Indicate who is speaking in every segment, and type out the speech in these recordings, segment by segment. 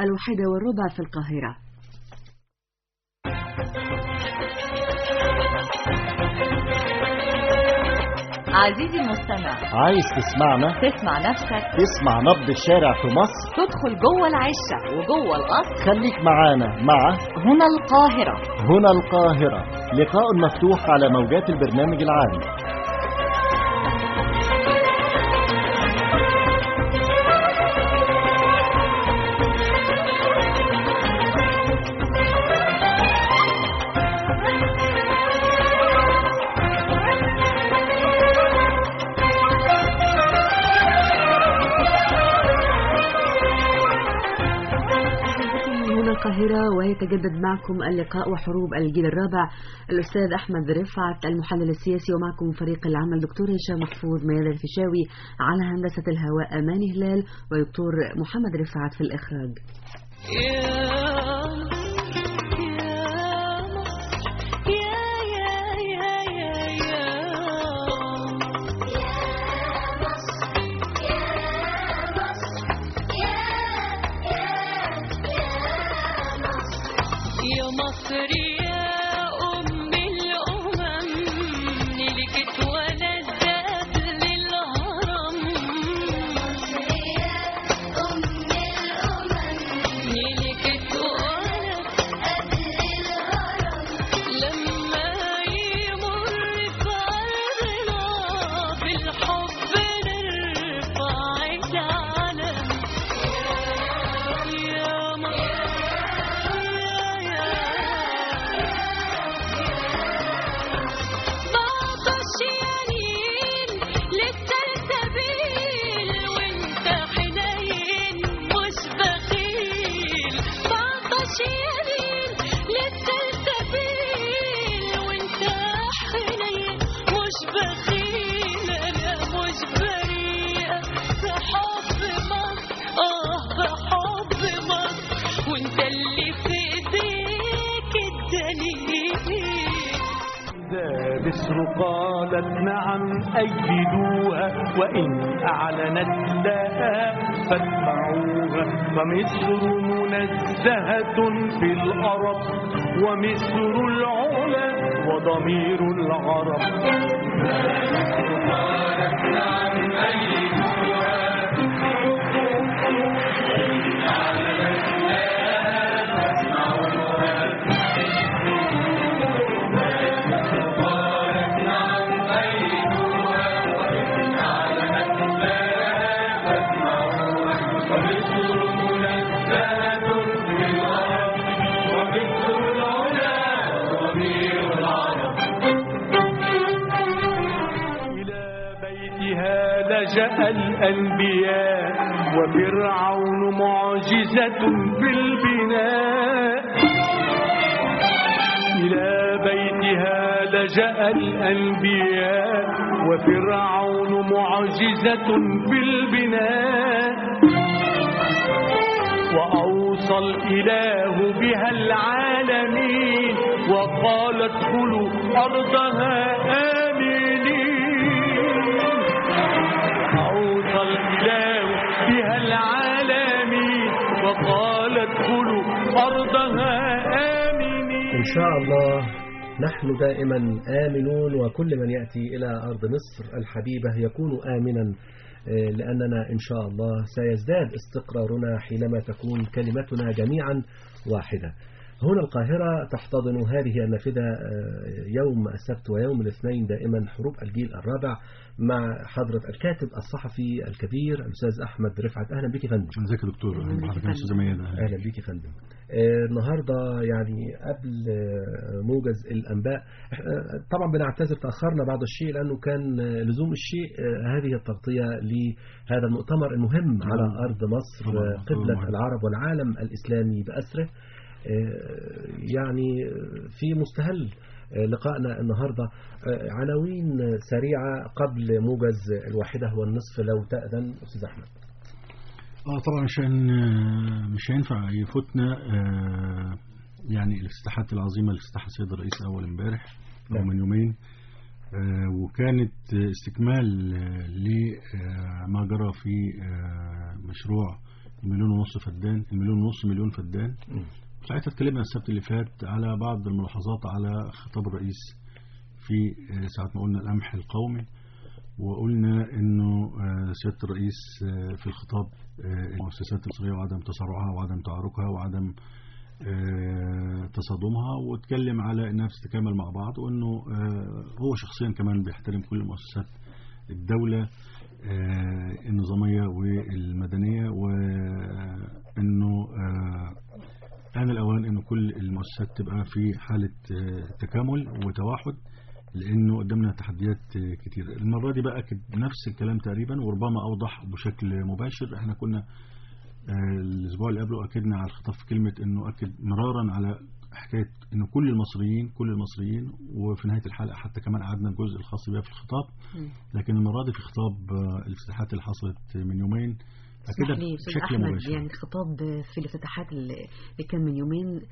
Speaker 1: الواحدة والربع في القاهرة
Speaker 2: عزيزي المستمع
Speaker 3: عايز تسمعنا
Speaker 2: تسمع نفسك
Speaker 3: تسمع نبض الشارع في مصر
Speaker 2: تدخل جوه العشة وجوه القصر
Speaker 3: خليك معانا مع
Speaker 2: هنا القاهرة
Speaker 3: هنا القاهرة لقاء مفتوح على موجات البرنامج العام
Speaker 1: من هنا القاهرة ويتجدد معكم اللقاء وحروب الجيل الرابع الأستاذ أحمد رفعت المحلل السياسي ومعكم فريق العمل دكتور هشام محفوظ ميادة الفيشاوي على هندسة الهواء أمان هلال ودكتور محمد رفعت في الإخراج
Speaker 4: يا مصر يا أم الأمم ملكت ولد قبل الهرم ملكت ولد لما يمر في أرضنا بالحب نرفع العلم يا مصر بعطش يمين للسلسبيل وانت حنين مش بخيل بعطش يمين للسلسبيل وانت حنين مش بخيل انا مش بريئة بحب مصر اه بحب مصر وانت اللي في ايديك الدليل
Speaker 5: بسر قالت نعم أيدوها وإن أعلنت لها فاتبعوها فمصر منزهة في الأرب ومصر العلا وضمير العرب إلى بيتها لجأ الأنبياء وفرعون معجزة في البناء إلى بيتها لجأ الأنبياء وفرعون معجزة في البناء وأوصى الإله بها العالمين وقال ادخلوا أرضها آمنين أوصى الإله بها العالمين وقال ادخلوا أرضها آمنين
Speaker 6: إن شاء الله نحن دائما آمنون وكل من يأتي إلى أرض مصر الحبيبة يكون آمنا آه، لأننا إن شاء الله سيزداد استقرارنا حينما تكون كلمتنا جميعا واحدة هنا القاهرة تحتضن هذه النافذة آه، يوم السبت ويوم الاثنين دائما حروب الجيل الرابع مع حضرة الكاتب الصحفي الكبير الأستاذ أحمد رفعت أهلا بك يا فندم
Speaker 7: ازيك يا دكتور
Speaker 1: أهلا بك
Speaker 7: حضرتك
Speaker 1: يا
Speaker 7: يا استاذ ميادة
Speaker 6: اهلا بيك يا فندم آه، النهارده يعني قبل آه، موجز الانباء آه، طبعا بنعتذر تاخرنا بعض الشيء لانه كان آه، لزوم الشيء آه، هذه التغطيه لهذا المؤتمر المهم على ارض مصر
Speaker 7: طبعاً،
Speaker 6: آه،
Speaker 7: طبعاً
Speaker 6: قبله
Speaker 7: مهم.
Speaker 6: العرب والعالم الاسلامي باسره آه، يعني آه، في مستهل آه، لقائنا النهارده آه، عناوين سريعه قبل موجز الواحده والنصف لو تاذن استاذ احمد
Speaker 7: اه طبعا عشان آه، مش هينفع يفوتنا آه، يعني الافتتاحات العظيمة اللي افتتحها السيد الرئيس أول امبارح أو
Speaker 6: نعم.
Speaker 7: من يومين آه، وكانت استكمال آه، لما جرى في آه، مشروع مليون ونص فدان المليون ونص مليون فدان ساعتها اتكلمنا السبت اللي فات على بعض الملاحظات على خطاب الرئيس في آه، ساعة ما قلنا القمح القومي وقلنا انه آه، سيادة الرئيس آه، في الخطاب آه، المؤسسات المصرية وعدم تسرعها وعدم تعاركها وعدم آه، تصادمها واتكلم على انها بتتكامل مع بعض وانه آه، هو شخصيا كمان بيحترم كل مؤسسات الدولة آه، النظامية والمدنية وانه آه، آن الأوان أن كل المؤسسات تبقى في حالة آه، تكامل وتوحد لأنه قدامنا تحديات آه، كتير المرة دي بقى أكد نفس الكلام تقريبا وربما أوضح بشكل مباشر احنا كنا آه، الأسبوع اللي قبله أكدنا على الخطاب في كلمة أنه أكد مرارا على حكاية أنه كل المصريين كل المصريين وفي نهاية الحلقة حتى كمان قعدنا الجزء الخاص بها في الخطاب لكن المرة دي في خطاب آه، الافتتاحات اللي حصلت من يومين
Speaker 1: اسمح
Speaker 7: أكدها
Speaker 1: لي استاذ
Speaker 7: بشكل
Speaker 1: احمد
Speaker 7: مباشر
Speaker 1: يعني الخطاب في الافتتاحات اللي اللي كان من يومين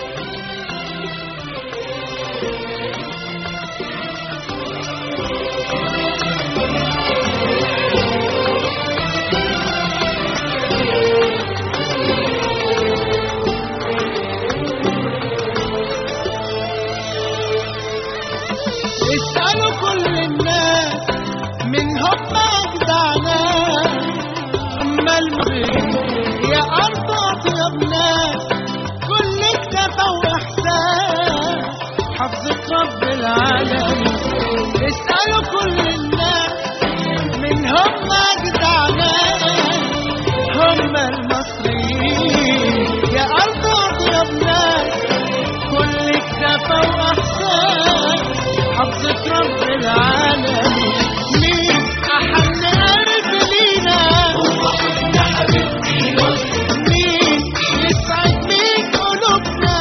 Speaker 8: اسألوا كل الناس من هم أجدع ناس أما المغرب يا أرض أطيب ناس كل اكتفى وإحساس حفظة رب العالمين اسألوا كل الناس من هم أجدع ناس هم المصريين يا أرض أطيب ناس كل اكتفى وإحساس حفظة رب العالمين مين أحن قلب لينا هو حضن حبيبتي مين يسعد مين قلوبنا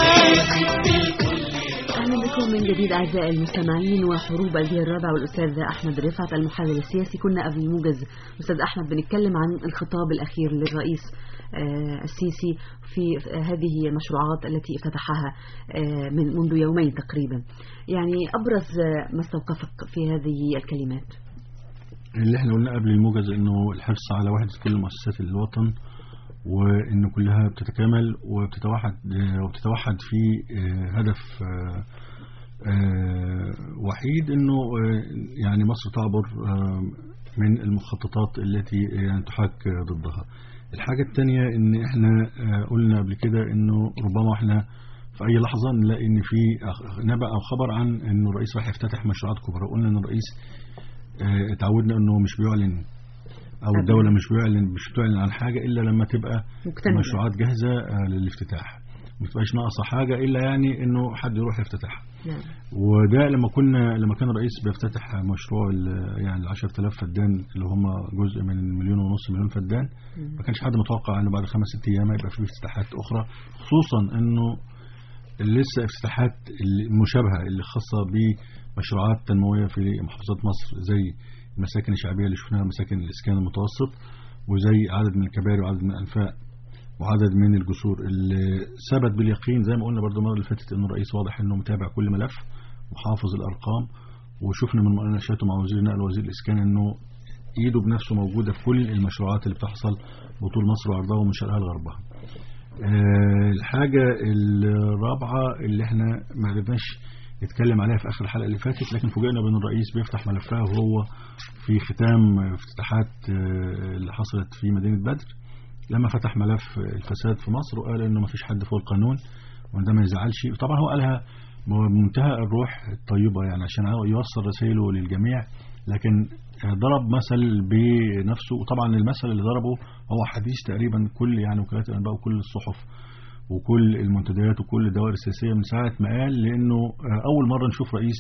Speaker 1: أهلا بكم من جديد أعزائي المستمعين وحروب الجيل الرابع والأستاذ أحمد رفعت المحلل السياسي كنا قبل الموجز أستاذ أحمد بنتكلم عن الخطاب الأخير للرئيس آه، السيسي في هذه المشروعات التي افتتحها آه، من منذ يومين تقريبا يعني أبرز آه، ما استوقفك في هذه الكلمات
Speaker 7: اللي احنا قلنا قبل الموجز انه الحرص على وحدة كل مؤسسات الوطن وان كلها بتتكامل وبتتوحد وبتتوحد في آه، هدف آه، آه، وحيد انه آه، يعني مصر تعبر آه، من المخططات التي يعني تحاك ضدها الحاجة الثانية ان احنا آه، قلنا قبل كده انه ربما احنا في اي لحظة نلاقي ان في أخ- نبأ او خبر عن انه الرئيس راح يفتتح مشروعات كبرى قلنا ان الرئيس آه، اتعودنا انه مش بيعلن او
Speaker 1: أبداً.
Speaker 7: الدولة مش بيعلن مش بتعلن عن حاجة الا لما تبقى
Speaker 1: مكتملة.
Speaker 7: مشروعات جاهزة آه، للافتتاح ما تبقاش ناقصة حاجة الا يعني انه حد يروح يفتتحها
Speaker 1: نعم
Speaker 7: وده لما كنا لما كان الرئيس بيفتتح مشروع ال- يعني ال 10000 فدان اللي هم جزء من المليون ونص مليون فدان ما كانش حد متوقع انه بعد خمس ست ايام هيبقى في افتتاحات اخرى خصوصا انه لسه افتتاحات المشابهه اللي خاصه بمشروعات تنمويه في محافظات مصر زي المساكن الشعبيه اللي شفناها مساكن الاسكان المتوسط وزي عدد من الكباري وعدد من الانفاق وعدد من الجسور اللي ثبت باليقين زي ما قلنا برضو المره اللي فاتت ان الرئيس واضح انه متابع كل ملف وحافظ الارقام وشفنا من مناقشاته مع وزير النقل ووزير الاسكان انه ايده بنفسه موجوده في كل المشروعات اللي بتحصل بطول مصر وعرضها ومن شرقها لغربها. آه، الحاجه الرابعه اللي احنا ما قدرناش نتكلم عليها في اخر الحلقه اللي فاتت لكن فوجئنا بان الرئيس بيفتح ملفها وهو في ختام افتتاحات آه، اللي حصلت في مدينه بدر لما فتح ملف الفساد في مصر وقال انه ما فيش حد فوق القانون وان ده ما يزعلش طبعا هو قالها بمنتهى الروح الطيبه يعني عشان يوصل رسائله للجميع لكن ضرب مثل بنفسه وطبعا المثل اللي ضربه هو حديث تقريبا كل يعني وكالات الانباء وكل الصحف وكل المنتديات وكل الدوائر السياسيه من ساعه ما قال لانه اول مره نشوف رئيس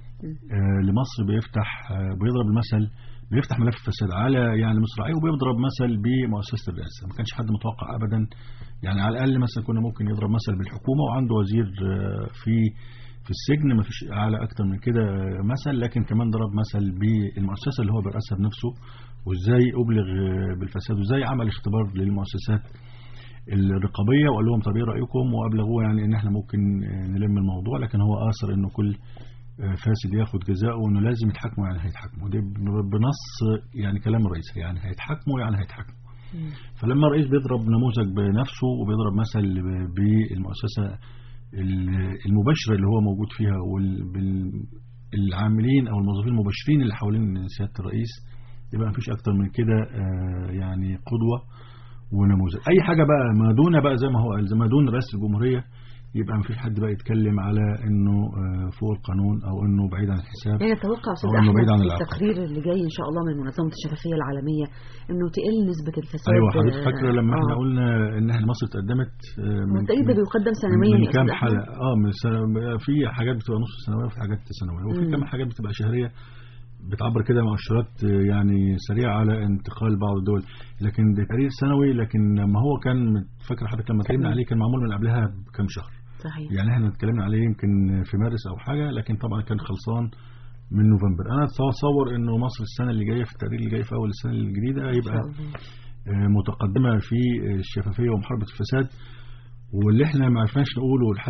Speaker 7: آه، لمصر بيفتح آه، بيضرب المثل بيفتح ملف الفساد على يعني مصراعيه وبيضرب مثل بمؤسسه الرئاسه ما كانش حد متوقع ابدا يعني على الاقل مثلا كنا ممكن يضرب مثل بالحكومه وعنده وزير آه، في في السجن ما فيش على اكتر من كده آه، مثل لكن كمان ضرب مثل بالمؤسسه اللي هو بيرأسها بنفسه وازاي ابلغ آه، بالفساد وازاي عمل اختبار للمؤسسات الرقابيه وقال لهم طب ايه رايكم وابلغوه يعني ان احنا ممكن آه، نلم الموضوع لكن هو اثر انه كل آه، فاسد ياخد جزاءه وانه لازم يتحاكموا يعني هيتحاكموا ده بنص يعني كلام الرئيس يعني هيتحاكموا يعني هيتحاكموا فلما الرئيس بيضرب نموذج بنفسه وبيضرب مثل ب- بالمؤسسة ال- المباشرة اللي هو موجود فيها والعاملين أو الموظفين المباشرين اللي حوالين سيادة الرئيس يبقى مفيش أكتر من كده آه، يعني قدوة ونموذج أي حاجة بقى ما دون بقى زي ما هو قال زي ما دون رئاسة الجمهورية يبقى مفيش حد بقى يتكلم على انه آه، فوق القانون او انه بعيد عن الحساب
Speaker 1: يعني نتوقع استاذ
Speaker 7: أو إنه بعيد عن
Speaker 1: احمد في
Speaker 7: العقل.
Speaker 1: التقرير اللي جاي ان شاء الله من منظمه الشفافيه العالميه انه تقل نسبه الفساد
Speaker 7: ايوه حضرتك
Speaker 1: آه،
Speaker 7: فاكره لما احنا
Speaker 1: آه.
Speaker 7: قلنا ان احنا مصر اتقدمت آه، من
Speaker 1: التقرير ده بيقدم سنويا
Speaker 7: من
Speaker 1: يا
Speaker 7: كام
Speaker 1: أستاذ أحمد؟
Speaker 7: حلقه اه من سنة في حاجات بتبقى نص سنويه وفي حاجات سنويه وفي
Speaker 1: مم.
Speaker 7: كام حاجات بتبقى شهريه بتعبر كده مؤشرات آه، يعني سريعه على انتقال بعض الدول لكن ده تقرير سنوي لكن ما هو كان فاكر حضرتك لما اتكلمنا عليه كان معمول من قبلها بكام شهر
Speaker 1: صحيح
Speaker 7: يعني احنا اتكلمنا عليه يمكن في مارس او حاجه لكن طبعا كان خلصان من نوفمبر انا اتصور انه مصر السنه اللي جايه في التقرير اللي جاي في اول السنه الجديده
Speaker 1: إن شاء
Speaker 7: يبقى
Speaker 1: الله.
Speaker 7: آه، متقدمه في الشفافيه ومحاربه الفساد واللي احنا ما عرفناش نقوله